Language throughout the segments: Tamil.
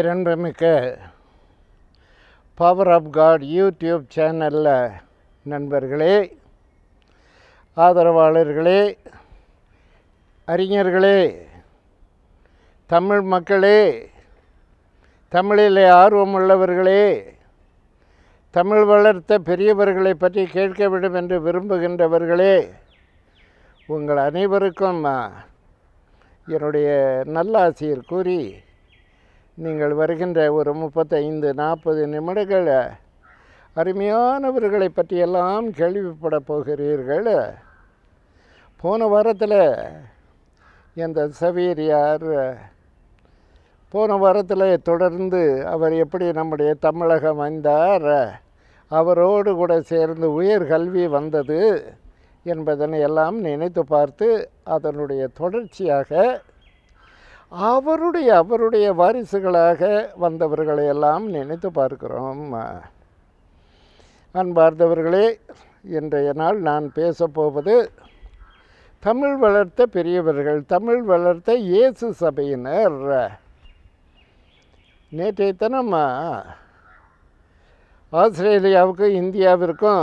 பேரன்புமிக்க பவர் ஆஃப் காட் யூடியூப் சேனலில் நண்பர்களே ஆதரவாளர்களே அறிஞர்களே தமிழ் மக்களே தமிழிலே ஆர்வமுள்ளவர்களே தமிழ் வளர்த்த பெரியவர்களை பற்றி கேட்க வேண்டும் என்று விரும்புகின்றவர்களே உங்கள் அனைவருக்கும் ஆ, என்னுடைய நல்லாசியர் கூறி நீங்கள் வருகின்ற ஒரு முப்பத்தைந்து நாற்பது நிமிடங்கள் அருமையானவர்களை பற்றியெல்லாம் கேள்விப்பட போகிறீர்கள் போன வாரத்தில் இந்த சவேரியார் போன வாரத்தில் தொடர்ந்து அவர் எப்படி நம்முடைய தமிழகம் வந்தார் அவரோடு கூட சேர்ந்து உயர் கல்வி வந்தது என்பதனை எல்லாம் நினைத்து பார்த்து அதனுடைய தொடர்ச்சியாக அவருடைய அவருடைய வாரிசுகளாக வந்தவர்களை எல்லாம் நினைத்து பார்க்கிறோம் அன்பார்ந்தவர்களே இன்றைய நாள் நான் பேசப்போவது தமிழ் வளர்த்த பெரியவர்கள் தமிழ் வளர்த்த இயேசு சபையினர் நேற்றைய தினம் ஆஸ்திரேலியாவுக்கும் இந்தியாவிற்கும்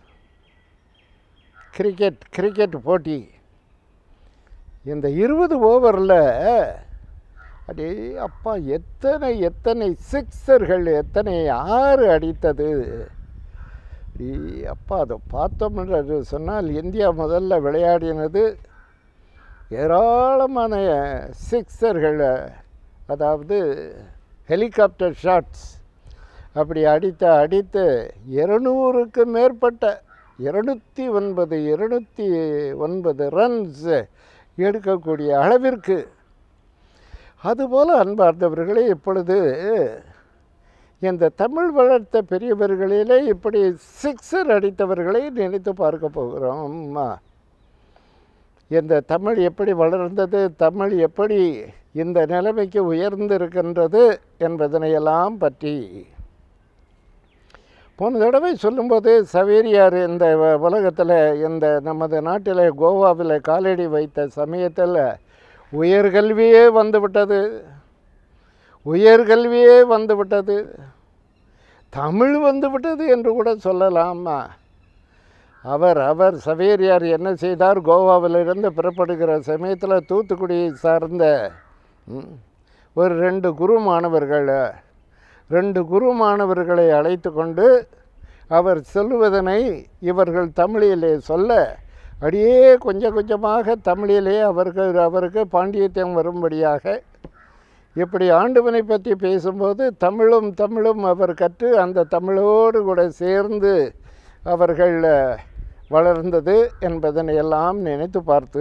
கிரிக்கெட் கிரிக்கெட் போட்டி இந்த இருபது ஓவரில் அடே அப்பா எத்தனை எத்தனை சிக்ஸர்கள் எத்தனை ஆறு அடித்தது அடே அப்பா அதை பார்த்தோம்ன்றது சொன்னால் இந்தியா முதல்ல விளையாடினது ஏராளமான சிக்ஸர்கள் அதாவது ஹெலிகாப்டர் ஷாட்ஸ் அப்படி அடித்த அடித்து இருநூறுக்கு மேற்பட்ட இருநூற்றி ஒன்பது இருநூற்றி ஒன்பது ரன்ஸ் எடுக்கக்கூடிய அளவிற்கு அதுபோல் அன்பார்ந்தவர்களே இப்பொழுது இந்த தமிழ் வளர்த்த பெரியவர்களிலே இப்படி சிக்ஸர் அடித்தவர்களை நினைத்து பார்க்க போகிறோம் இந்த தமிழ் எப்படி வளர்ந்தது தமிழ் எப்படி இந்த நிலைமைக்கு உயர்ந்திருக்கின்றது என்பதனையெல்லாம் பற்றி போன தடவை சொல்லும்போது சவேரியார் இந்த வ- உலகத்தில் இந்த நமது நாட்டில் கோவாவில் காலடி வைத்த சமயத்தில் உயர்கல்வியே வந்துவிட்டது உயர்கல்வியே வந்துவிட்டது தமிழ் வந்துவிட்டது என்று கூட சொல்லலாமா அவர் அவர் சவேரியார் என்ன செய்தார் கோவாவிலிருந்து புறப்படுகிற சமயத்தில் தூத்துக்குடியை சார்ந்த ம், ஒரு ரெண்டு குரு மாணவர்கள் ரெண்டு குரு மாணவர்களை அழைத்து கொண்டு அவர் சொல்லுவதனை இவர்கள் தமிழிலே சொல்ல அப்படியே கொஞ்சம் கொஞ்சமாக தமிழிலே அவருக்கு அவருக்கு பாண்டியத்தியம் வரும்படியாக இப்படி ஆண்டவனை பற்றி பேசும்போது தமிழும் தமிழும் அவர் கற்று அந்த தமிழோடு கூட சேர்ந்து அவர்கள் வளர்ந்தது என்பதனை எல்லாம் நினைத்து பார்த்து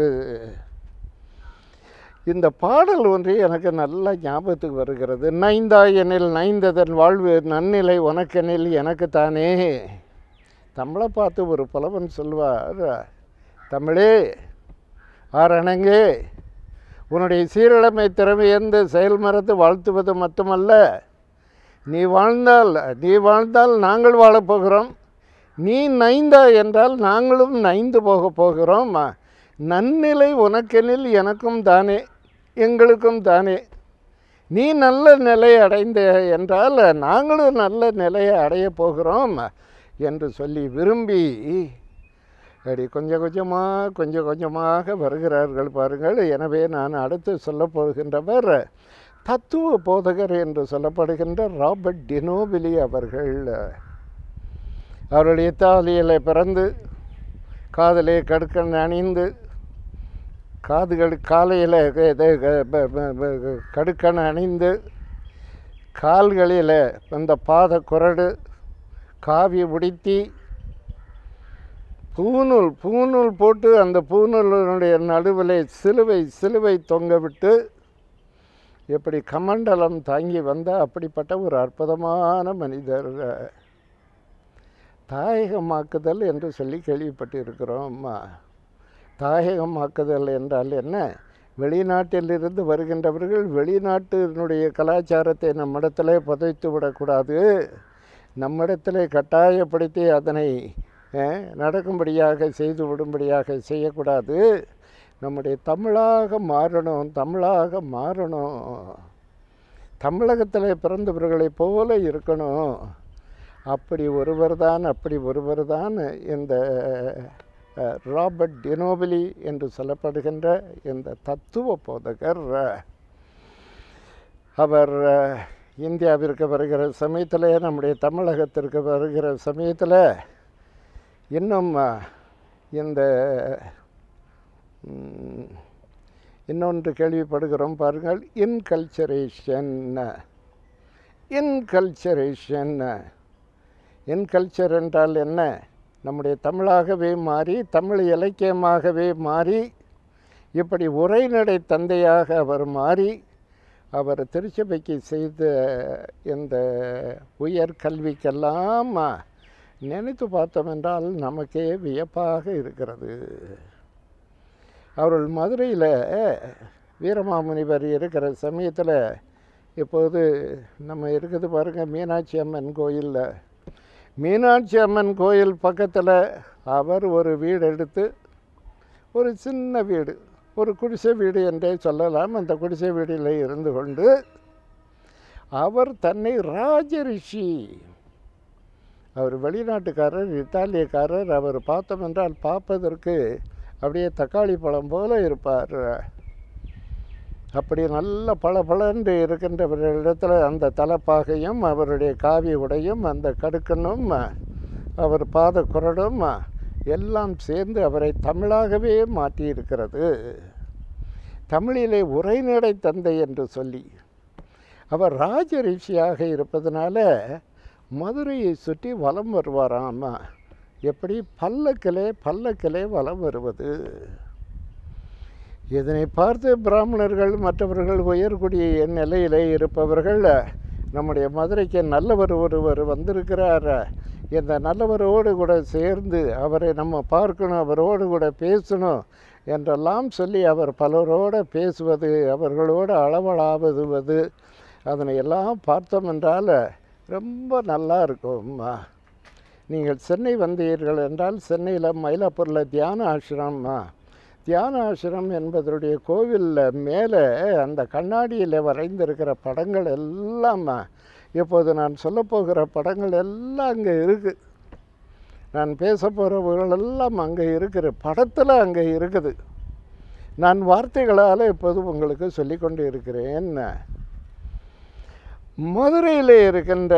இந்த பாடல் ஒன்று எனக்கு நல்ல ஞாபகத்துக்கு வருகிறது நைந்தாயனில் நைந்ததன் வாழ்வு நன்னிலை உனக்கெனில் எனக்கு தானே தமிழை பார்த்து ஒரு புலவன் சொல்வார் தமிழே ஆரணங்கே உன்னுடைய சீரழமை திறமையர்ந்து செயல் மறந்து வாழ்த்துவது மட்டுமல்ல நீ வாழ்ந்தால் நீ வாழ்ந்தால் நாங்கள் வாழப் போகிறோம் நீ நைந்தா என்றால் நாங்களும் நைந்து போக போகிறோம் நன்னிலை உனக்கெனில் எனக்கும் தானே எங்களுக்கும் தானே நீ நல்ல நிலையை அடைந்த என்றால் நாங்களும் நல்ல நிலையை அடையப் போகிறோம் என்று சொல்லி விரும்பி அப்படி கொஞ்சம் கொஞ்சமாக கொஞ்சம் கொஞ்சமாக வருகிறார்கள் பாருங்கள் எனவே நான் அடுத்து சொல்லப் போகின்றவர் தத்துவ போதகர் என்று சொல்லப்படுகின்ற ராபர்ட் டினோபிலி அவர்கள் அவர்கள் இத்தாலியில் பிறந்து காதலே கடுக்கன் அணிந்து காதுகள் காலையில் கடுக்கன் அணிந்து கால்களில் அந்த பாத குரடு காவி உடுத்தி பூநூல் பூநூல் போட்டு அந்த பூநூலினுடைய நடுவில் சிலுவை சிலுவை தொங்க விட்டு எப்படி கமண்டலம் தாங்கி வந்த அப்படிப்பட்ட ஒரு அற்புதமான மனிதர் தாயகமாக்குதல் என்று சொல்லி கேள்விப்பட்டு இருக்கிறோம் தாயகமாக்குதல் என்றால் என்ன வெளிநாட்டிலிருந்து வருகின்றவர்கள் வெளிநாட்டினுடைய கலாச்சாரத்தை நம்மிடத்தில் புதைத்து விடக்கூடாது நம்மிடத்தில் கட்டாயப்படுத்தி அதனை அஹ், நடக்கும்படியாக செய்து விடும்படியாக செய்யக்கூடாது நம்முடைய தமிழாக மாறணும் தமிழாக மாறணும் தமிழகத்தில் பிறந்தவர்களைப் போல இருக்கணும் அப்படி ஒருவர் தான் அப்படி ஒருவர் தான் இந்த அஹ், ராபர்ட் டினோபிலி என்று சொல்லப்படுகின்ற இந்த தத்துவ போதகர் அவர் அஹ், இந்தியாவிற்கு வருகிற சமயத்தில் நம்முடைய தமிழகத்திற்கு வருகிற சமயத்தில் இன்னும் அஹ், இந்த ம், இன்னொன்று கேள்விப்படுகிறோம் பாருங்கள் இன்கல்ச்சரேஷன் இன்கல்ச்சரேஷன் இன்கல்ச்சர் என்றால் என்ன நம்முடைய தமிழாகவே மாறி தமிழ் இலக்கியமாகவே மாறி இப்படி உரைநடை தந்தையாக அவர் மாறி அவர் திருச்சபைக்கு செய்த இந்த உயர் கல்விக்கெல்லாம் நினைத்து பார்த்தோம் என்றால் நமக்கே வியப்பாக இருக்கிறது அவர்கள் மதுரையில் வீரமாமுனிவர் இருக்கிற சமயத்தில் இப்போது நம்ம இருக்குது பாருங்கள் மீனாட்சி அம்மன் கோயிலில் மீனாட்சி அம்மன் கோயில் பக்கத்தில் அவர் ஒரு வீடு எடுத்து ஒரு சின்ன வீடு ஒரு குடிசை வீடு என்றே சொல்லலாம் அந்த குடிசை வீட்டில் இருந்து கொண்டு அவர் தன்னை ராஜரிஷி அவர் வெளிநாட்டுக்காரர் இத்தாலியக்காரர் அவர் பார்த்தோம் என்றால் பார்ப்பதற்கு அப்படியே தக்காளி பழம் போல இருப்பார் அப்படி நல்ல பல பலன்று இருக்கின்றவர்களிடத்தில் அந்த தலைப்பாகையும் அவருடைய காவி உடையும் அந்த கடுக்கனும் அவர் பாத குரடும் எல்லாம் சேர்ந்து அவரை தமிழாகவே மாற்றியிருக்கிறது தமிழிலே உரைநடை தந்தை என்று சொல்லி அவர் ராஜரிஷியாக இருப்பதனால மதுரையை சுற்றி வலம் வருவாராம் எப்படி பல்லக்கிலே பல்லக்கிலே வலம் வருவது இதனை பார்த்து பிராமணர்கள் மற்றவர்கள் உயர்குடிய நிலையிலே இருப்பவர்கள் நம்முடைய மதுரைக்கு நல்லவர் ஒருவர் வந்திருக்கிறார் இந்த நல்லவரோடு கூட சேர்ந்து அவரை நம்ம பார்க்கணும் அவரோடு கூட பேசணும் என்றெல்லாம் சொல்லி அவர் பலரோடு பேசுவது அவர்களோடு அளவலாவது அதனை எல்லாம் பார்த்தோம் என்றால் ரொம்ப நல்லா இருக்கும்மா நீங்கள் சென்னை வந்தீர்கள் என்றால் சென்னையில் மயிலாப்பூரில் தியான ஆசிரமமா தியான ஆசிரம் என்பதனுடைய கோவிலில் மேலே அந்த கண்ணாடியில் வரைந்திருக்கிற படங்கள் எல்லாம் இப்போது நான் சொல்லப்போகிற படங்கள் எல்லாம் அங்கே இருக்குது நான் பேச போகிறவர்கள் எல்லாம் அங்கே இருக்கிற படத்தில் அங்கே இருக்குது நான் வார்த்தைகளால் இப்போது உங்களுக்கு சொல்லிக்கொண்டு இருக்கிறேன் மதுரையில் இருக்கின்ற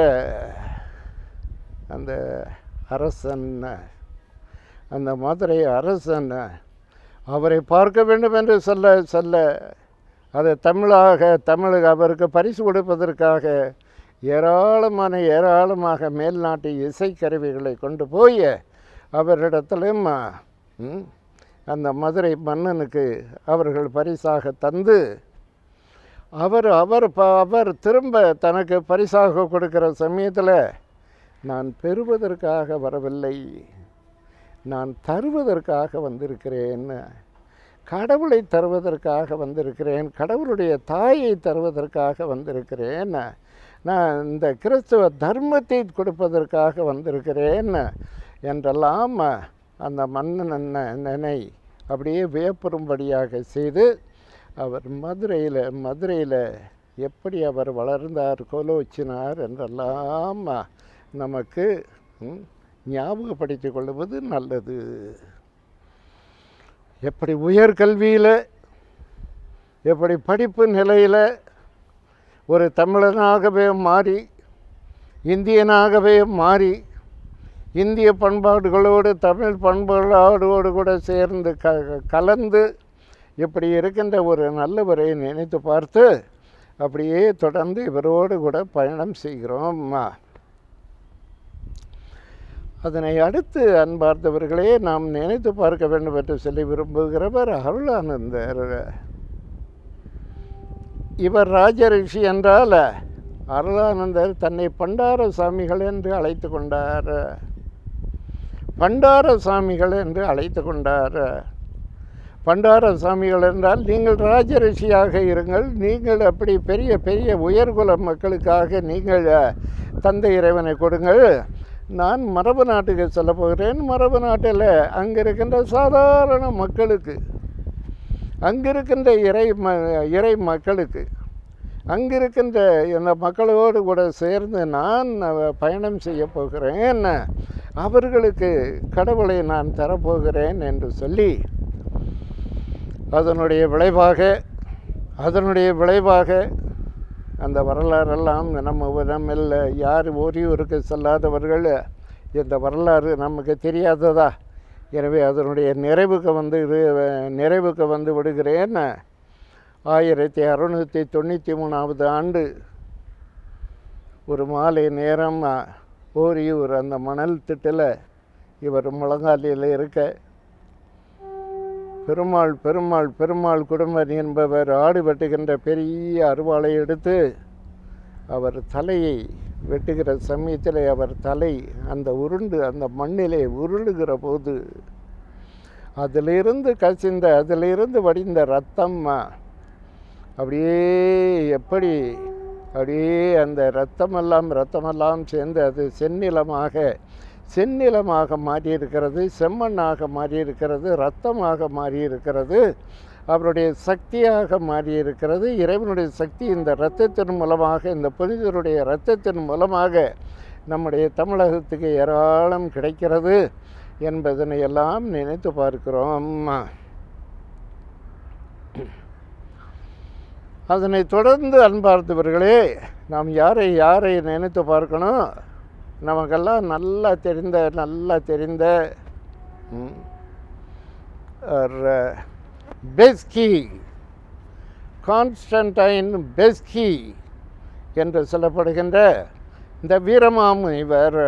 அந்த அரசன் அந்த மதுரை அரசன் அவரை பார்க்க வேண்டும் என்று சொல்ல சொல்ல அதை தமிழாக தமிழக அவருக்கு பரிசு கொடுப்பதற்காக ஏராளமான ஏராளமாக மேல்நாட்டு இசைக்கருவிகளை கொண்டு போய் அவரிடத்திலும் ம், அந்த மதுரை மன்னனுக்கு அவர்கள் பரிசாக தந்து அவர் அவர் ப- அவர் திரும்ப தனக்கு பரிசாக கொடுக்கிற சமயத்தில் நான் பெறுவதற்காக வரவில்லை நான் தருவதற்காக வந்திருக்கிறேன் கடவுளை தருவதற்காக வந்திருக்கிறேன் கடவுளுடைய தாயை தருவதற்காக வந்திருக்கிறேன் நான் இந்த கிறிஸ்துவ தர்மத்தை கொடுப்பதற்காக வந்திருக்கிறேன் என்றெல்லாம் அந்த மன்னன் நினை அப்படியே வியப்புறும்படியாக செய்து அவர் மதுரையில் மதுரையில் எப்படி அவர் வளர்ந்தார் கோலோச்சினார் என்றெல்லாம் நமக்கு ம், ஞாபகப்படுத்திக் கொள்வது நல்லது எப்படி உயர்கல்வியில் எப்படி படிப்பு நிலையில் ஒரு தமிழனாகவே மாறி இந்தியனாகவே மாறி இந்திய பண்பாடுகளோடு தமிழ் பண்பாடுகளோடு கூட சேர்ந்து க கலந்து இப்படி இருக்கின்ற ஒரு நல்லவரை நினைத்து பார்த்து அப்படியே தொடர்ந்து இவரோடு கூட பயணம் செய்கிறோம் அதனை அடுத்து அன்பார்ந்தவர்களே நாம் நினைத்து பார்க்க வேண்டும் என்று சொல்லி விரும்புகிறவர் அருளானந்தர் இவர் ராஜரிஷி என்றால் அருளானந்தர் தன்னை பண்டார சாமிகள் என்று அழைத்து கொண்டார் பண்டார சாமிகள் என்று அழைத்து கொண்டார் பண்டார சாமிகள் என்றால் நீங்கள் ராஜரிஷியாக இருங்கள் நீங்கள் அப்படி பெரிய பெரிய உயர்குல மக்களுக்காக நீங்கள் தந்தை இறைவனை கொடுங்கள் நான் மரபு நாட்டுக்கு சொல்ல போகிறேன் மரபு நாட்டில் அங்கே இருக்கின்ற சாதாரண மக்களுக்கு அங்கே இருக்கின்ற இறை ம இறை மக்களுக்கு அங்கிருக்கின்ற இந்த மக்களோடு கூட சேர்ந்து நான் அஹ், பயணம் செய்ய போகிறேன் அவர்களுக்கு கடவுளை நான் தரப்போகிறேன் என்று சொல்லி அதனுடைய விளைவாக அதனுடைய விளைவாக அந்த வரலாறெல்லாம் நம்ம நம்மில் யார் ஓரியூருக்கு செல்லாதவர்கள் இந்த வரலாறு நமக்கு தெரியாததா எனவே அதனுடைய நிறைவுக்கு வந்து இரு- நிறைவுக்கு வந்து விடுகிறேன் ஆயிரத்தி அறுநூற்றி தொண்ணூற்றி மூணாவது ஆண்டு ஒரு மாலை நேரம் ஓரியூர் அந்த மணல் திட்டில் இவர் முழங்காலில் இருக்க பெருமாள் பெருமாள் பெருமாள் குடும்பம் என்பவர் ஆடு வெட்டுகின்ற பெரிய அருவாளை எடுத்து அவர் தலையை வெட்டுகிற சமயத்தில் அவர் தலை அந்த உருண்டு அந்த மண்ணிலே உருளுகிற போது அதிலிருந்து கசிந்த அதிலிருந்து வடிந்த ரத்தம் அப்படியே எப்படி அப்படியே அந்த ரத்தமெல்லாம் ரத்தமெல்லாம் சேர்ந்து அது செந்நிலமாக செந்நிலமாக மாறியிருக்கிறது செம்மண்ணாக மாறியிருக்கிறது ரத்தமாக மாறியிருக்கிறது அவருடைய சக்தியாக மாறியிருக்கிறது இறைவனுடைய சக்தி இந்த இரத்தத்தின் மூலமாக இந்த புனிதருடைய இரத்தத்தின் மூலமாக நம்முடைய தமிழகத்துக்கு ஏராளம் கிடைக்கிறது என்பதனை எல்லாம் நினைத்து பார்க்கிறோம் அதனை தொடர்ந்து அன்பார்ந்தவர்களே நாம் யாரை யாரை நினைத்து பார்க்கணும் நமக்கெல்லாம் நல்லா தெரிந்த நல்லா தெரிந்த ம், ஒரு பெஸ்கி கான்ஸ்டன்டைன் பெஸ்கி என்று சொல்லப்படுகின்ற இந்த வீரமாமுனிவர்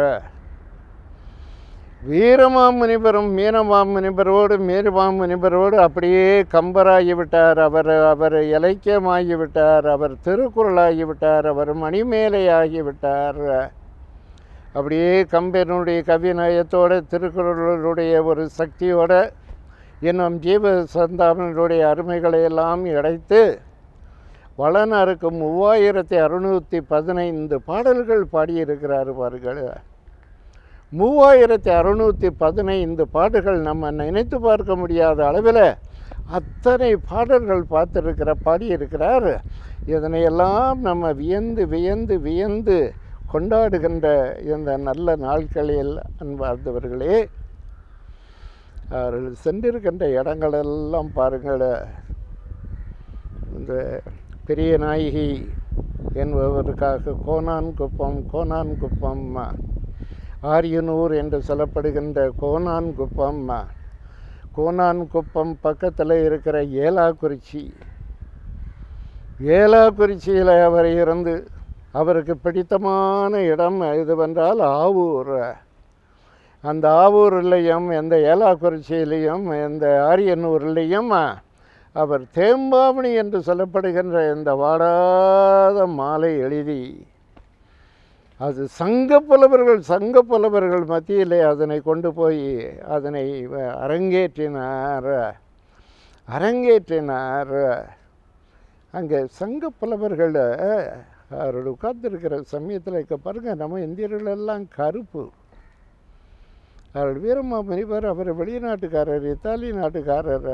வீரமாமுனிவரும் மீனமாமுனிவரோடு மீனமாமுனிவரோடு அப்படியே கம்பராகிவிட்டார் அவர் அவர் இலக்கியமாகிவிட்டார் அவர் திருக்குறளாகிவிட்டார் அவர் மணிமேலையாகிவிட்டார் அப்படியே கம்பெனுடைய கவிநயத்தோட திருக்குறளுடைய ஒரு சக்தியோட இன்னும் ஜீவ சந்தாமனுடைய அருமைகளை எல்லாம் இடைத்து வளனருக்கு மூவாயிரத்தி அறுநூற்றி பதினைந்து பாடல்கள் பாடியிருக்கிறார் பாருங்கள் மூவாயிரத்தி அறுநூற்றி பதினைந்து பாடல்கள் நம்ம நினைத்து பார்க்க முடியாத அளவில் அத்தனை பாடல்கள் பார்த்துருக்கிற பாடியிருக்கிறார் இதனையெல்லாம் நம்ம வியந்து வியந்து வியந்து கொண்டாடுகின்ற இந்த நல்ல நாட்களில் அன்பார்ந்தவர்களே அவர்கள் சென்றிருக்கின்ற இடங்களெல்லாம் பாருங்கள் இந்த பெரிய நாயகி என்பவருக்காக கோனான் குப்பம் கோனான் குப்பம் ஆரியனூர் என்று சொல்லப்படுகின்ற கோனான் குப்பம் கோனான் குப்பம் பக்கத்தில் இருக்கிற ஏலாக்குறிச்சி ஏலாக்குறிச்சியில் அவர் இருந்து அவருக்கு பிடித்தமான இடம் எதுவென்றால் ஆவூர் அந்த ஆவூர்லேயும் எந்த ஏலாக்குறிச்சியிலையும் எந்த ஆரியனூர்லேயும் அவர் தேம்பாவணி என்று சொல்லப்படுகின்ற இந்த வாடாத மாலை எழுதி அது சங்க புலவர்கள் சங்க புலவர்கள் மத்தியிலே அதனை கொண்டு போய் அதனை அரங்கேற்றினார் அரங்கேற்றினார் அங்கே சங்க புலவர்கள் அவர்கள் உட்கார்ந்துருக்கிற சமயத்தில் இங்கே பாருங்கள் நம்ம இந்தியர்கள் எல்லாம் கருப்பு அவர்கள் வீரமாமுனிவர் அவர் வெளிநாட்டுக்காரர் இத்தாலி நாட்டுக்காரர்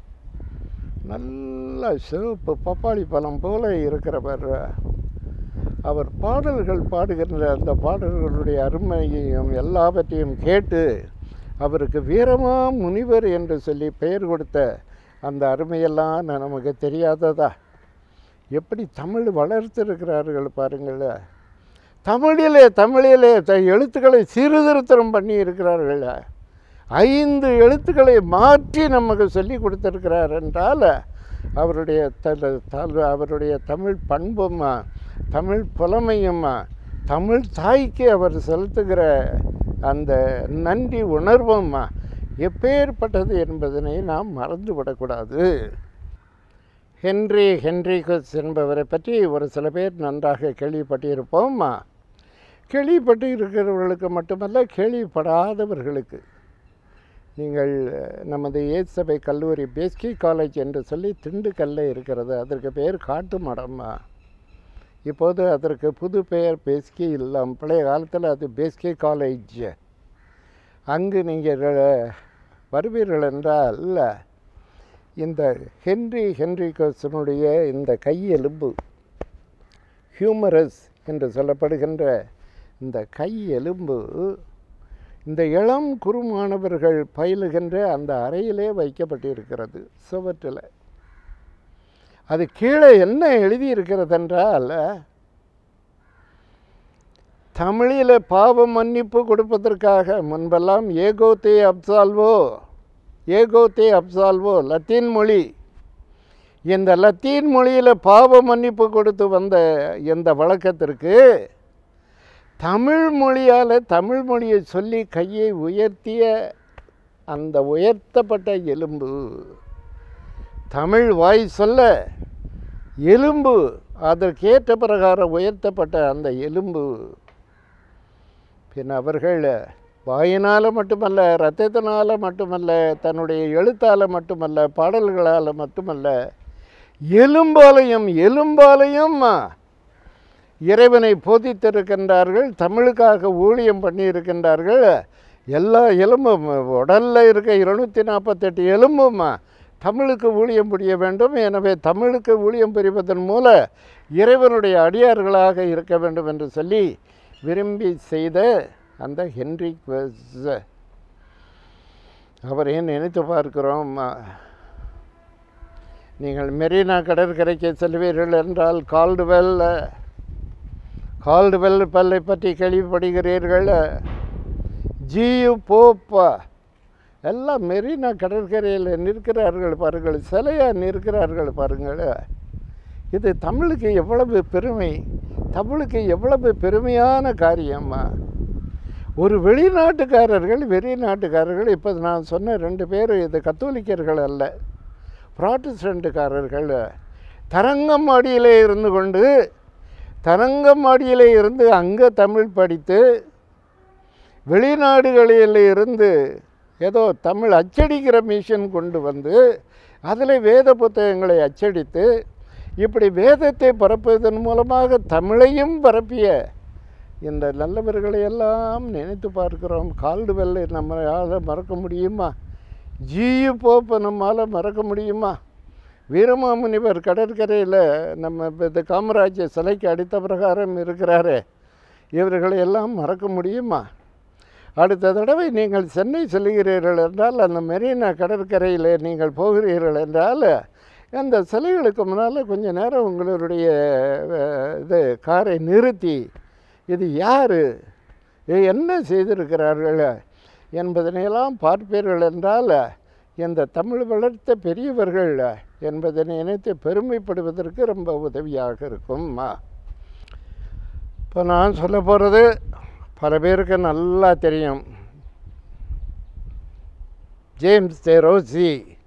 நல்ல சிவப்பு பப்பாளி பழம் போல இருக்கிறவர் அவர் பாடல்கள் பாடுகின்ற அந்த பாடல்களுடைய அருமையையும் எல்லாவற்றையும் கேட்டு அவருக்கு வீரமா முனிவர் என்று சொல்லி பெயர் கொடுத்த அந்த அருமையெல்லாம் நமக்கு தெரியாததா எப்படி தமிழ் வளர்த்திருக்கிறார்கள் பாருங்கள் தமிழிலே தமிழிலே த- எழுத்துக்களை சீர்திருத்தம் பண்ணி இருக்கிறார்கள் ஐந்து எழுத்துக்களை மாற்றி நமக்கு சொல்லி கொடுத்திருக்கிறார் என்றால் அவருடைய தல தல அவருடைய தமிழ் பண்பும் தமிழ் புலமையும் தமிழ் தாய்க்கு அவர் செலுத்துகிற அந்த நன்றி உணர்வும் எப்பேற்பட்டது என்பதனை நாம் மறந்துவிடக்கூடாது ஹென்றி ஹென்ரிகஸ் என்பவரை பற்றி ஒரு சில பேர் நன்றாக கேள்விப்பட்டிருப்போம் கேள்விப்பட்டு இருக்கிறவர்களுக்கு மட்டுமல்ல கேள்விப்படாதவர்களுக்கு நீங்கள் நமது ஏசபை கல்லூரி பேஸ்கி காலேஜ் என்று சொல்லி திண்டுக்கல்ல இருக்கிறது அதற்கு பேர் காட்டு மடம்மா இப்போது அதற்கு புது பெயர் பேஸ்கி இல்லம் பழைய காலத்தில் அது பேஸ்கி காலேஜ் அங்கு நீங்கள் வருவீர்கள் என்றால் இந்த ஹென்றி ஹென்ரிகஸனுடைய இந்த கையெலும்பு ஹியூமரஸ் என்று சொல்லப்படுகின்ற இந்த கை எலும்பு இந்த இளம் குறுமாணவர்கள் பயிலுகின்ற அந்த அறையிலே வைக்கப்பட்டிருக்கிறது சுவற்றில் அது கீழே என்ன எழுதியிருக்கிறதென்றால் தமிழில் பாவ மன்னிப்பு கொடுப்பதற்காக முன்பெல்லாம் ஏகோத்தே அப்சால்வோ ஏகோத்தே அப்சால்வோ லத்தீன் மொழி இந்த லத்தீன் மொழியில் பாவ மன்னிப்பு கொடுத்து வந்த இந்த வழக்கத்திற்கு தமிழ் மொழியால் தமிழ் மொழியை சொல்லி கையை உயர்த்திய அந்த உயர்த்தப்பட்ட எலும்பு தமிழ் வாய் சொல்ல எலும்பு அதற்கேற்ற பிரகாரம் உயர்த்தப்பட்ட அந்த எலும்பு பின் அவர்கள் வாயினால் மட்டுமல்ல ரத்தத்தினால் மட்டுமல்ல தன்னுடைய எழுத்தால் மட்டுமல்ல பாடல்களால் மட்டுமல்ல எலும்பாலையும் எலும்பாலையும் இறைவனை போதித்திருக்கின்றார்கள் தமிழுக்காக ஊழியம் பண்ணியிருக்கின்றார்கள் எல்லா எலும்பும் உடலில் இருக்க இருநூற்றி நாற்பத்தெட்டு எலும்பும் தமிழுக்கு ஊழியம் புரிய வேண்டும் எனவே தமிழுக்கு ஊழியம் புரிவதன் மூல இறைவனுடைய அடியார்களாக இருக்க வேண்டும் என்று சொல்லி விரும்பி செய்த அந்த ஹென்ரி குவெஸ் அவரை நினைத்து பார்க்கிறோம் நீங்கள் மெரினா கடற்கரைக்கு செல்வீர்கள் என்றால் கால்டுவெல் கால்டுவெல் பல்லை பற்றி கேள்விப்படுகிறீர்கள் ஜியு போப்பா எல்லாம் மெரினா கடற்கரையில் நிற்கிறார்கள் பாருங்கள் சிலையாக நிற்கிறார்கள் பாருங்கள் இது தமிழுக்கு எவ்வளவு பெருமை தமிழுக்கு எவ்வளவு பெருமையான காரியம்மா ஒரு வெளிநாட்டுக்காரர்கள் வெளிநாட்டுக்காரர்கள் இப்போ நான் சொன்ன ரெண்டு பேர் இது கத்தோலிக்கர்கள் அல்ல ப்ராட்டஸ்டண்ட்டுக்காரர்கள் தரங்கம்பாடியிலே இருந்து கொண்டு தரங்கம்பாடியிலே இருந்து அங்கே தமிழ் படித்து வெளிநாடுகளில் இருந்து ஏதோ தமிழ் அச்சடிக்கிற மிஷின் கொண்டு வந்து அதில் வேத புத்தகங்களை அச்சடித்து இப்படி வேதத்தை பரப்புவதன் மூலமாக தமிழையும் பரப்பிய இந்த நல்லவர்களை எல்லாம் நினைத்து பார்க்கிறோம் கால்டுவெல்லை நம்மளால் மறக்க முடியுமா ஜியு போப்பை நம்மால் மறக்க முடியுமா வீரமாமுனிவர் கடற்கரையில் நம்ம இப்ப இந்த காமராஜர் சிலைக்கு அடித்த பிரகாரம் இருக்கிறாரே இவர்களை எல்லாம் மறக்க முடியுமா அடுத்த தடவை நீங்கள் சென்னை செல்கிறீர்கள் என்றால் அந்த மெரினா கடற்கரையில் நீங்கள் போகிறீர்கள் என்றால் அந்த சிலைகளுக்கு முன்னால் கொஞ்ச நேரம் உங்களுடைய அஹ், இது காரை நிறுத்தி இது யார் என்ன செய்திருக்கிறார்கள் என்பதனையெல்லாம் பார்ப்பீர்கள் என்றால் இந்த தமிழ் வளர்த்த பெரியவர்கள் என்பதை நினைத்து பெருமைப்படுவதற்கு ரொம்ப உதவியாக இருக்கும் இப்போ நான் சொல்ல போகிறது பல பேருக்கு நல்லா தெரியும் ஜேம்ஸ் தே ரோசி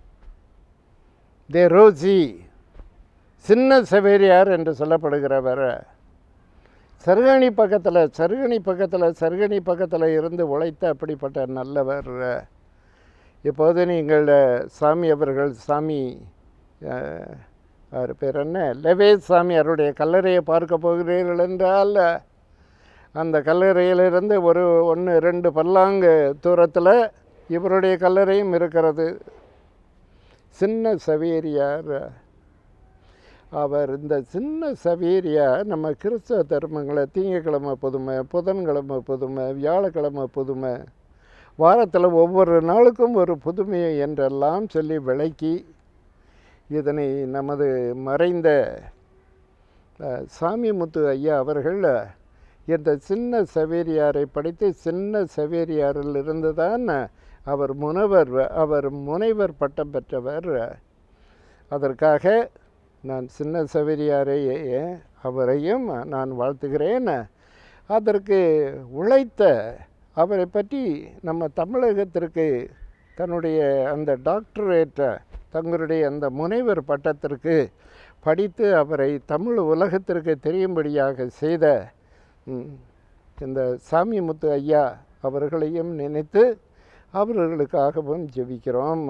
தே ரோசி சின்ன சவேரியார் என்று சொல்லப்படுகிறவர் சருகணி பக்கத்தில் சருகணி பக்கத்தில் சருகணி பக்கத்தில் இருந்து உழைத்த அப்படிப்பட்ட நல்லவர் இப்போது நீங்கள் சாமி அவர்கள் சாமி அஹ், அவர் பேர் என்ன லெவே சாமி அவருடைய கல்லறையை பார்க்க போகிறீர்கள் என்றால் அந்த கல்லறையிலிருந்து ஒரு ஒன்று ரெண்டு பல்லாங்கு தூரத்தில் இவருடைய கல்லறையும் இருக்கிறது சின்ன சவேரியார் அவர் இந்த சின்ன சவேரியா நம்ம கிறிஸ்தவ தர்மங்களை திங்கக்கிழமை புதுமை புதன்கிழமை புதுமை வியாழக்கிழமை புதுமை வாரத்தில் ஒவ்வொரு நாளுக்கும் ஒரு புதுமையை என்றெல்லாம் சொல்லி விளக்கி இதனை நமது மறைந்த அஹ், சாமிமுத்து ஐயா அவர்கள் இந்த சின்ன சவேரியாரை படித்து சின்ன சவேரியாரிலிருந்து தான் அவர் முனைவர் அவர் முனைவர் பட்டம் பெற்றவர் அதற்காக நான் சின்ன சவேரியாரை அவரையும் நான் வாழ்த்துகிறேன் அதற்கு உழைத்த அவரை பற்றி நம்ம தமிழகத்திற்கு தன்னுடைய அந்த டாக்டரேட்டை தங்களுடைய அந்த முனைவர் பட்டத்திற்கு படித்து அவரை தமிழ் உலகத்திற்கு தெரியும்படியாக செய்த ம், இந்த சாமிமுத்து ஐயா அவர்களையும் நினைத்து அவர்களுக்காகவும் ஜெபிக்கிறோம்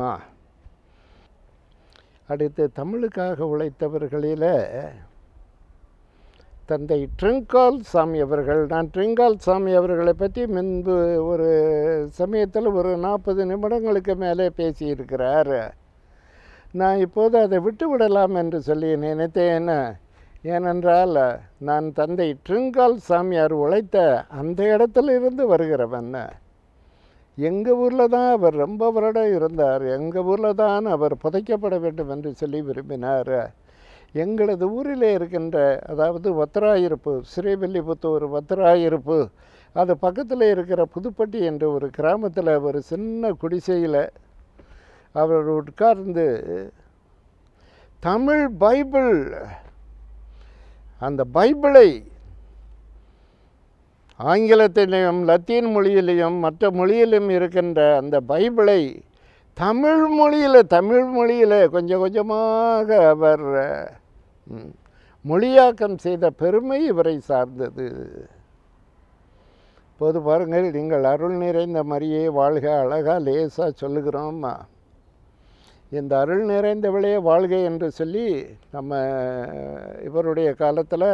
அடுத்து தமிழுக்காக உழைத்தவர்களில் தந்தை ட்ரிங்கால் சாமி அவர்கள் நான் ட்ரிங்கால் சாமி அவர்களை பற்றி முன்பு ஒரு சமயத்தில் ஒரு நாற்பது நிமிடங்களுக்கு மேலே பேசியிருக்கிறார் நான் இப்போது அதை விட்டு விடலாம் என்று சொல்லி நினைத்தேன் ஏனென்றால் நான் தந்தை ட்ரிங்கால் சாமியார் உழைத்த அந்த இடத்துல இருந்து வருகிறவன் எங்கள் ஊரில் தான் அவர் ரொம்ப வருடம் இருந்தார் எங்கள் ஊரில் தான் அவர் புதைக்கப்பட வேண்டும் என்று சொல்லி விரும்பினார் எங்களது ஊரில் இருக்கின்ற அதாவது ஒத்தராயிருப்பு ஸ்ரீவில்லிபுத்தூர் ஒத்தராயிருப்பு அது பக்கத்தில் இருக்கிற புதுப்பட்டி என்ற ஒரு கிராமத்தில் ஒரு சின்ன குடிசையில் அவர் உட்கார்ந்து தமிழ் பைபிள் அந்த பைபிளை ஆங்கிலத்திலையும் லத்தீன் மொழியிலையும் மற்ற மொழியிலும் இருக்கின்ற அந்த பைபிளை தமிழ் மொழியில் தமிழ் மொழியில் கொஞ்சம் கொஞ்சமாக அவர் ம், மொழியாக்கம் செய்த பெருமை இவரை சார்ந்தது இப்போது பாருங்கள் நீங்கள் அருள் நிறைந்த மரியே வாழ்க அழகா லேசாக சொல்லுகிறோம்மா இந்த அருள் நிறைந்தவளே வாழ்க என்று சொல்லி நம்ம இவருடைய காலத்தில்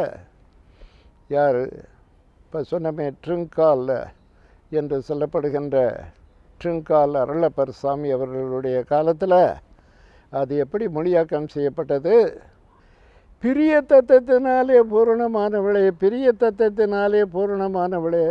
யார் இப்போ சொன்னமே ட்ரிங்கால் என்று சொல்லப்படுகின்ற ட்ரிங்கால் அருளப்பர் சாமி அவர்களுடைய காலத்தில் அது எப்படி மொழியாக்கம் செய்யப்பட்டது பிரிய தத்தத்தினாலே பூரணமானவளே பிரிய தத்தத்தினாலே பூரணமானவளே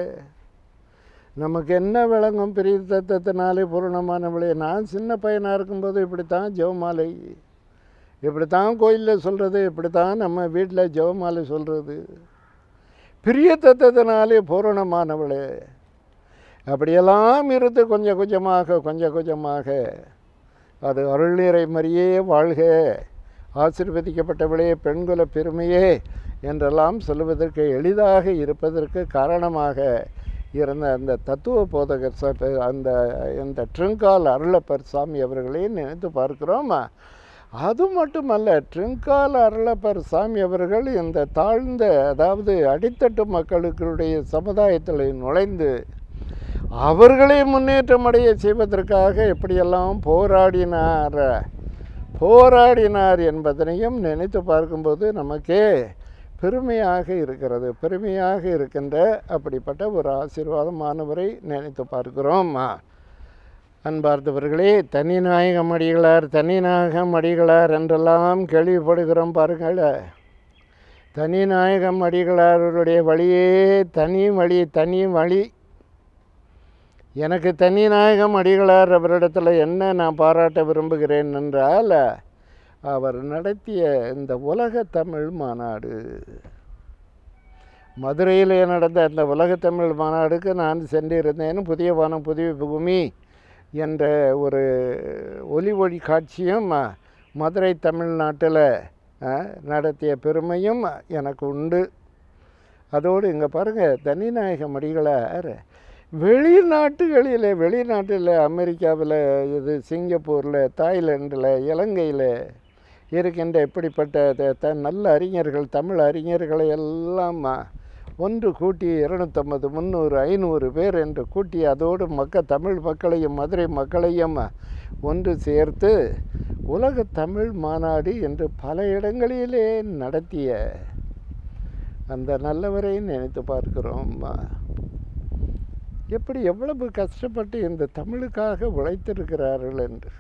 நமக்கு என்ன விளங்கும் பிரிய தத்தத்தினாலே பூரணமானவளே நான் சின்ன பையனாக இருக்கும்போது இப்படித்தான் ஜெவமாலை இப்படித்தான் கோயிலில் சொல்கிறது இப்படித்தான் நம்ம வீட்டில் ஜெவமாலை சொல்கிறது பிரிய தத்தத்தினாலே பூரணமானவளே அப்படியெல்லாம் இருந்து கொஞ்சம் கொஞ்சமாக கொஞ்சம் கொஞ்சமாக அது அருள்நீரை மரியே வாழ்க ஆசீர்வதிக்கப்பட்டவளே பெண்குல பெருமையே என்றெல்லாம் சொல்லுவதற்கு எளிதாக இருப்பதற்கு காரணமாக இருந்த அந்த தத்துவ போதகர் ச- அந்த இந்த ட்ரிங்கால் அருளப்பர் சாமி அவர்களை நினைத்து பார்க்கிறோம் அது மட்டுமல்ல ட்ரிங்கால் அருளப்பர் சாமி அவர்கள் இந்த தாழ்ந்த அதாவது அடித்தட்டு மக்களுடைய சமுதாயத்தில் நுழைந்து அவர்களை முன்னேற்றம் அடைய செய்வதற்காக எப்படியெல்லாம் போராடினார் போராடினார் என்பதனையும் நினைத்து பார்க்கும்போது நமக்கே பெருமையாக இருக்கிறது பெருமையாக இருக்கின்ற அப்படிப்பட்ட ஒரு ஆசீர்வாதமானவரை நினைத்து பார்க்கிறோம் அன்பார்ந்தவர்களே தனிநாயகம் அடிகளார் தனிநாயகம் அடிகளார் என்றெல்லாம் கேள்விப்படுகிறோம் பாருங்கள் தனிநாயகம் அடிகளாருடைய வழியே தனி வழி தனி வழி எனக்கு தனிநாயகம் அடிகளார் அவரிடத்தில் என்ன நான் பாராட்ட விரும்புகிறேன் என்றால் அவர் நடத்திய இந்த உலக தமிழ் மாநாடு மதுரையில் நடந்த அந்த உலக தமிழ் மாநாடுக்கு நான் சென்றிருந்தேன் புதிய வானம் புதிய பூமி என்ற ஒரு ஒலி ஒளி காட்சியும் மதுரை தமிழ்நாட்டில் அஹ், நடத்திய பெருமையும் எனக்கு உண்டு அதோடு இங்கே பாருங்கள் தனிநாயகம் அடிகளார் வெளிநாட்டுகளில் வெளிநாட்டில் அமெரிக்காவில் இது சிங்கப்பூரில் தாய்லாண்டில் இலங்கையில் இருக்கின்ற இப்படிப்பட்ட த- த- நல்ல அறிஞர்கள் தமிழ் அறிஞர்களை எல்லாம் ஒன்று கூட்டி இருநூத்தம்பது முந்நூறு ஐநூறு பேர் என்று கூட்டி அதோடு மக்க தமிழ் மக்களையும் மதுரை மக்களையும் ஒன்று சேர்த்து உலக தமிழ் மாநாடு என்று பல இடங்களிலே நடத்திய அந்த நல்லவரை நினைத்து பார்க்கிறோம் எப்படி எவ்வளவு கஷ்டப்பட்டு இந்த தமிழுக்காக உழைத்திருக்கிறார்கள் என்று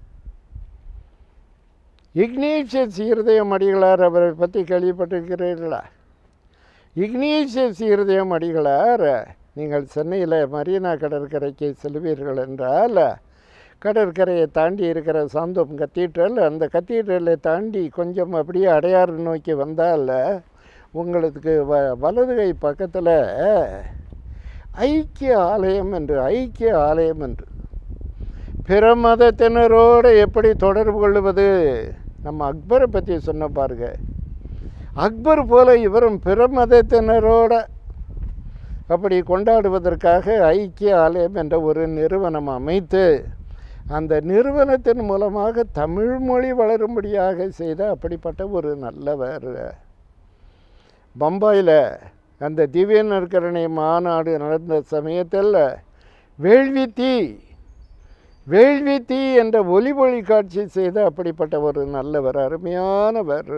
இக்னீஷியஸ் இருதயம் அடிகளார் அவரை பற்றி கேள்விப்பட்டிருக்கிறீர்களா இக்னீஷியஸ் இருதயம் அடிகளார் நீங்கள் சென்னையில் மரீனா கடற்கரைக்கு செல்வீர்கள் என்றால் கடற்கரையை தாண்டி இருக்கிற சாந்தோம் கத்தீட்ரல் அந்த கத்தீட்ரலை தாண்டி கொஞ்சம் அப்படியே அடையாறு நோக்கி வந்தால் உங்களுக்கு வ வலது கை பக்கத்தில் ஐக்கிய ஆலயம் என்று ஐக்கிய ஆலயம் என்று பிற மதத்தினரோடு எப்படி தொடர்பு கொள்வது நம்ம அக்பரை பற்றி சொன்ன பாருங்க அக்பர் போல இவரும் பிற மதத்தினரோட அப்படி கொண்டாடுவதற்காக ஐக்கிய ஆலயம் என்ற ஒரு நிறுவனம் அமைத்து அந்த நிறுவனத்தின் மூலமாக தமிழ் மொழி வளரும்படியாக செய்த அப்படிப்பட்ட ஒரு நல்லவர் பம்பாயில் அந்த திவ்ய நற்கரணை மாநாடு நடந்த சமயத்தில் வேள்வி தீ வேள்வி தீ என்ற ஒலிபொழி காட்சி செய்த அப்படிப்பட்ட ஒரு நல்லவர் அருமையானவர்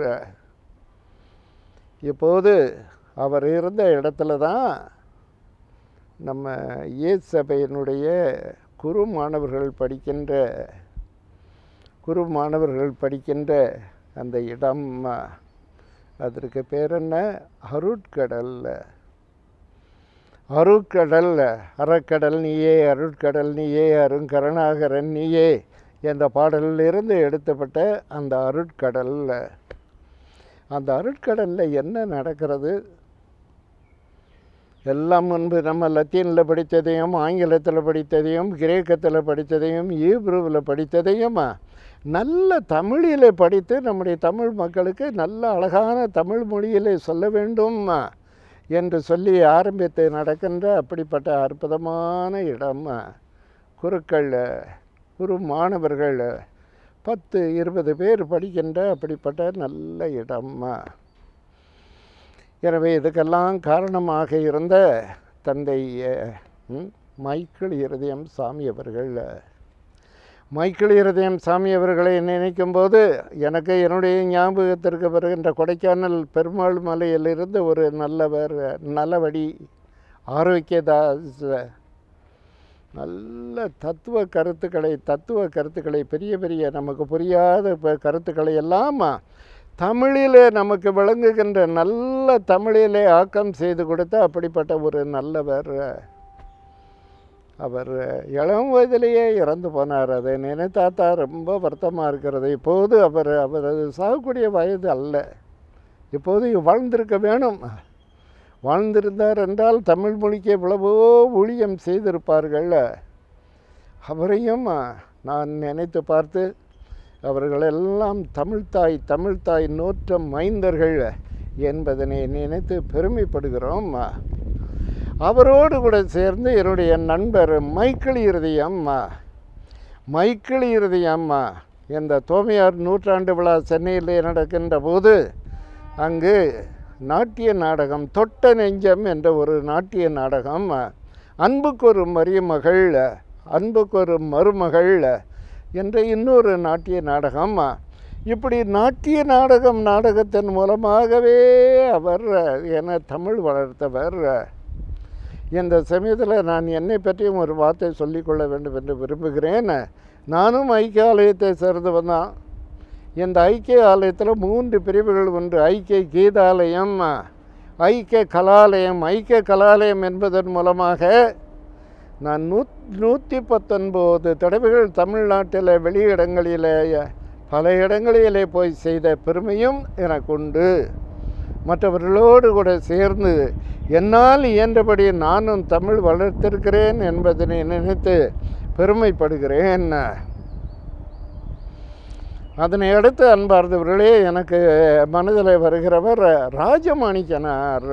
இப்போது அவர் இருந்த இடத்துல தான் நம்ம இயேசு சபையினுடைய குரு மாணவர்கள் படிக்கின்ற குரு மாணவர்கள் படிக்கின்ற அந்த இடம் அதற்கு பேர் என்ன அருட்கடல் அருட்கடல் அறக்கடல் நீயே அருட்கடல் நீயே அருங்கருணாகரன் நீயே என்ற பாடலிலிருந்து எடுத்தப்பட்ட அந்த அருட்கடல் அந்த அருட்கடலில் என்ன நடக்கிறது எல்லாம் முன்பு நம்ம லத்தீனில் படித்ததையும் ஆங்கிலத்தில் படித்ததையும் கிரேக்கத்தில் படித்ததையும் ஈப்ரூவில் படித்ததையும் நல்ல தமிழில் படித்து நம்முடைய தமிழ் மக்களுக்கு நல்ல அழகான தமிழ் மொழியிலே சொல்ல வேண்டும் என்று சொல்லி ஆரம்பித்து நடக்கின்ற அப்படிப்பட்ட அற்புதமான இடம் குருக்கள் குரு மாணவர்கள் பத்து இருபது பேர் படிக்கின்ற அப்படிப்பட்ட நல்ல இடம் எனவே இதுக்கெல்லாம் காரணமாக இருந்த தந்தை ம், மைக்கேல் இருதயம் சாமி அவர்கள் மைக்கேல் இருதயம் சாமி அவர்களை நினைக்கும் போது எனக்கு என்னுடைய ஞாபகத்திற்கு வருகின்ற கொடைக்கானல் பெருமாள் மலையிலிருந்து ஒரு நல்லவர் நலவடி ஆரோக்கியதாஸ் நல்ல தத்துவ கருத்துக்களை தத்துவ கருத்துக்களை பெரிய பெரிய நமக்கு புரியாத ப- கருத்துக்களை எல்லாம் தமிழிலே நமக்கு விளங்குகின்ற நல்ல தமிழிலே ஆக்கம் செய்து கொடுத்த அப்படிப்பட்ட ஒரு நல்லவர் அவர் இளம் வயதிலேயே இறந்து போனார் அதை நினைத்தாத்தா ரொம்ப வருத்தமாக இருக்கிறது இப்போது அவர் அவரது சாகக்கூடிய வயது அல்ல இப்போது வாழ்ந்திருக்க வேணும் வாழ்ந்திருந்தார் என்றால் தமிழ் மொழிக்கு எவ்வளவோ ஊழியம் செய்திருப்பார்கள் அவரையும் நான் நினைத்து பார்த்து அவர்களெல்லாம் தமிழ்த்தாய் தமிழ்த்தாய் நோற்ற மைந்தர்கள் என்பதனை நினைத்து பெருமைப்படுகிறோம் அவரோடு கூட சேர்ந்து என்னுடைய நண்பர் மைக்கேல் இருதயம் மைக்கேல் இருதயம் இந்த தோமையார் நூற்றாண்டு விழா சென்னையிலே நடக்கின்ற போது அங்கு நாட்டிய நாடகம் தொட்ட நெஞ்சம் என்ற ஒரு நாட்டிய நாடகம் அன்புக்கொரு மரியமகள் அன்புக்கொரு மருமகள் என்ற இன்னொரு நாட்டிய நாடகம் இப்படி நாட்டிய நாடகம் நாடகத்தின் மூலமாகவே அவர் என தமிழ் வளர்த்தவர் இந்த சமயத்தில் நான் என்னை பற்றியும் ஒரு வார்த்தை சொல்லிக்கொள்ள வேண்டும் என்று விரும்புகிறேன் நானும் ஐக்கிய ஆலயத்தை சேர்ந்தவன் தான் இந்த ஐக்கிய ஆலயத்தில் மூன்று பிரிவுகள் உண்டு ஐக்கிய கீதாலயம் ஐக்கிய கலாலயம் ஐக்கிய கலாலயம் என்பதன் மூலமாக நான் நூ நூற்றி பத்தொன்பது தடவைகள் தமிழ்நாட்டில் வெளியிடங்களிலே பல இடங்களிலே போய் செய்த பெருமையும் எனக்கு உண்டு மற்றவர்களோடு கூட சேர்ந்து என்னால் இயன்றபடி நானும் தமிழ் வளர்த்திருக்கிறேன் என்பதனை நினைத்து பெருமைப்படுகிறேன் அதனை அடுத்து அன்பார்ந்தவர்களே எனக்கு மனதில் வருகிறவர் ராஜமாணிக்கனார்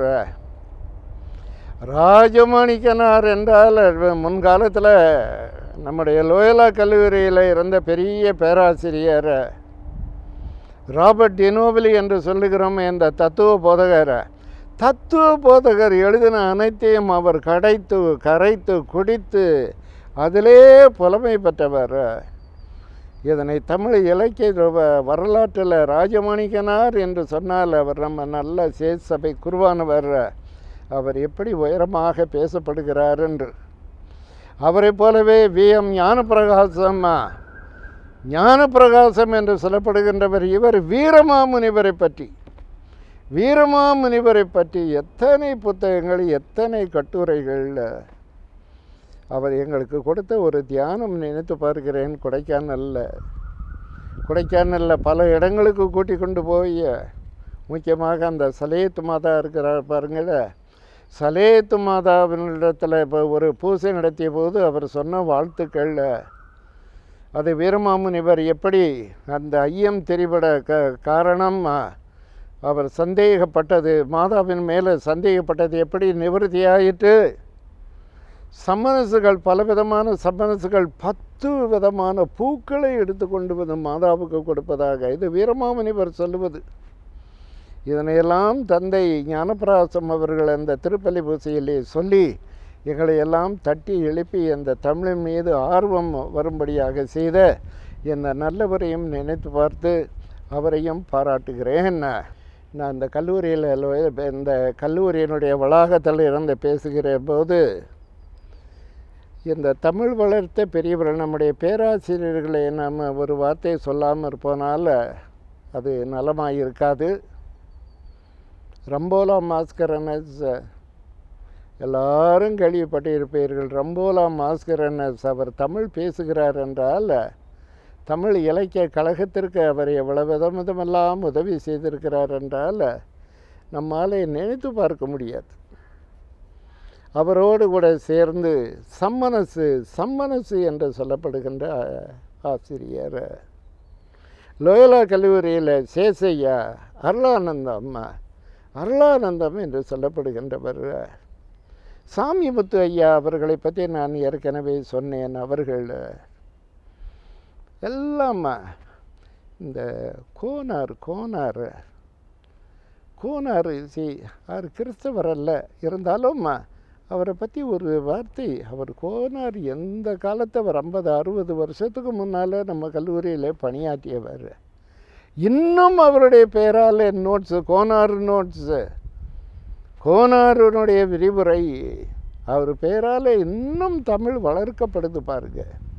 ராஜமாணிக்கனார் என்றால் முன்காலத்தில் நம்முடைய லோயலா கல்லூரியில் இருந்த பெரிய பேராசிரியர் ராபர்ட் டினோபிலி என்று சொல்லுகிறோம் இந்த தத்துவ போதகர் தத்துவ போதகர் எழுதின அனைத்தையும் அவர் கடைத்து கரைத்து குடித்து அதிலே புலமை பெற்றவர் இதனை தமிழ் இலக்கிய வ- வரலாற்றில் ராஜமாணிக்கனார் என்று சொன்னால் அவர் நம்ம நல்ல சேத் சபை குருவானவர் அவர் எப்படி உயரமாக பேசப்படுகிறார் என்று அவரைப் போலவே வி எம் ஞானப்பிரகாசம் ஞானப்பிரகாசம் என்று சொல்லப்படுகின்றவர் இவர் வீரமாமுனிவரை பற்றி வீரமாமுனிவரை பற்றி எத்தனை புத்தகங்கள் எத்தனை கட்டுரைகள் அவர் எங்களுக்கு கொடுத்த ஒரு தியானம் நினைத்து பார்க்கிறேன் கொடைக்கானலில் கொடைக்கானலில் பல இடங்களுக்கு கூட்டி கொண்டு போய் முக்கியமாக அந்த சலேத்து மாதா இருக்கிறார் பாருங்கள சலேத்து மாதாவினிடத்தில் இப்போ ஒரு பூசை நடத்திய போது அவர் சொன்ன வாழ்த்துக்கள் அது வீரமாமுனிவர் எப்படி அந்த ஐயம் தெரிபட க காரணம் அவர் சந்தேகப்பட்டது மாதாவின் மேலே சந்தேகப்பட்டது எப்படி நிவர்த்தியாயிற்று சம்மனசுகள் பலவிதமான சம்மனசுகள் பத்து விதமான பூக்களை எடுத்துக்கொண்டு வந்து மாதாவுக்கு கொடுப்பதாக இது வீரமாமுனிவர் சொல்லுவது இதனையெல்லாம் தந்தை ஞானப்பிராசம் அவர்கள் அந்த திருப்பலி பூசையிலே சொல்லி எங்களை எல்லாம் தட்டி எழுப்பி அந்த தமிழின் மீது ஆர்வம் வரும்படியாக செய்த இந்த நல்லவரையும் நினைத்து பார்த்து அவரையும் பாராட்டுகிறேன் நான் இந்த கல்லூரியில் இந்த கல்லூரியினுடைய வளாகத்தில் இருந்து பேசுகிற போது இந்த தமிழ் வளர்த்த பெரியவர்கள் நம்முடைய பேராசிரியர்களை நம்ம ஒரு வார்த்தையை சொல்லாமல் இருப்போனால் அது நலமாக இருக்காது ரம்போலா மாஸ்கரனஸ் எல்லாரும் கேள்விப்பட்டிருப்பீர்கள் ரம்போலா மாஸ்கரனஸ் அவர் தமிழ் பேசுகிறார் என்றால் தமிழ் இலக்கிய கழகத்திற்கு அவர் எவ்வளவு விதம் விதமெல்லாம் உதவி செய்திருக்கிறார் என்றால் நம்மால் நினைத்து பார்க்க முடியாது அவரோடு கூட சேர்ந்து சம்மனசு சம்மனசு என்று சொல்லப்படுகின்ற ஆசிரியர் லோயலா கல்லூரியில் சேசையா அருளானந்தம் அருளானந்தம் என்று சொல்லப்படுகின்றவர் சாமிமுத்து ஐயா அவர்களை பற்றி நான் ஏற்கனவே சொன்னேன் அவர்கள் எல்லாம் இந்த கோனார் கோனார் கோனார் சி அவர் கிறிஸ்தவர் அல்ல இருந்தாலும் அவரை பற்றி ஒரு வார்த்தை அவர் கோனார் எந்த காலத்து அவர் ஐம்பது அறுபது வருஷத்துக்கு முன்னால் நம்ம கல்லூரியில் பணியாற்றியவர் இன்னும் அவருடைய பெயரால் நோட்ஸு கோனார் நோட்ஸு கோனாருனுடைய விரிவுரை அவர் பெயரால் இன்னும் தமிழ் வளர்க்கப்படுது பாருங்க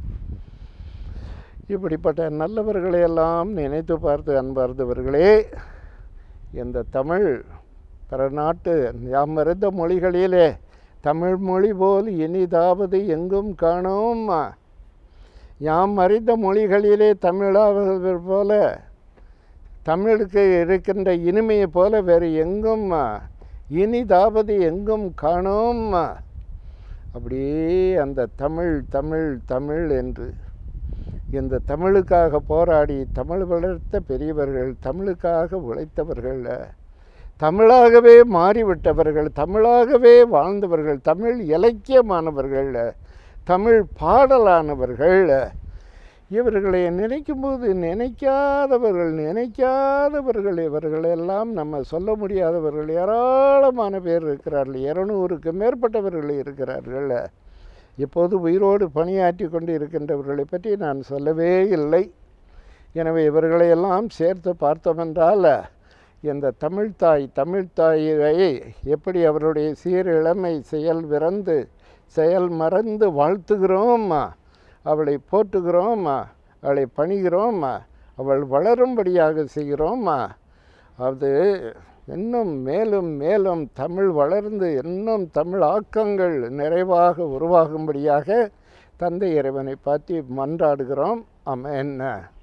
இப்படிப்பட்ட நல்லவர்களை எல்லாம் நினைத்து பார்த்து அன்பார்ந்தவர்களே இந்த தமிழ் பிற நாட்டு யாம் மருந்த மொழிகளிலே தமிழ் மொழி போல் இனிதாவது எங்கும் காணோம் யாம் அறிந்த மொழிகளிலே தமிழாவது போல தமிழுக்கு இருக்கின்ற இனிமையை போல வேறு எங்கும் இனிதாவது எங்கும் காணோம் அப்படியே அந்த தமிழ் தமிழ் தமிழ் என்று இந்த தமிழுக்காக போராடி தமிழ் வளர்த்த பெரியவர்கள் தமிழுக்காக உழைத்தவர்கள் தமிழாகவே மாறிவிட்டவர்கள் தமிழாகவே வாழ்ந்தவர்கள் தமிழ் இலக்கியமானவர்கள் தமிழ் பாடலானவர்கள் இவர்களை நினைக்கும்போது நினைக்காதவர்கள் நினைக்காதவர்கள் இவர்களெல்லாம் நம்ம சொல்ல முடியாதவர்கள் ஏராளமான பேர் இருக்கிறார்கள் இரநூறுக்கு மேற்பட்டவர்கள் இருக்கிறார்கள் இப்போது உயிரோடு பணியாற்றி கொண்டு இருக்கின்றவர்களை பற்றி நான் சொல்லவே இல்லை எனவே இவர்களையெல்லாம் சேர்த்து பார்த்தோமென்றால் இந்த தமிழ்த்தாய் தமிழ்த்தாயை எப்படி அவருடைய சீரிழமை செயல் விறந்து செயல் மறந்து வாழ்த்துகிறோம் அவளை போற்றுகிறோம் அவளை பணிகிறோம் அவள் வளரும்படியாக செய்கிறோம் அது இன்னும் மேலும் மேலும் தமிழ் வளர்ந்து இன்னும் தமிழ் ஆக்கங்கள் நிறைவாக உருவாகும்படியாக தந்தை இறைவனை பார்த்து மன்றாடுகிறோம் அமேன்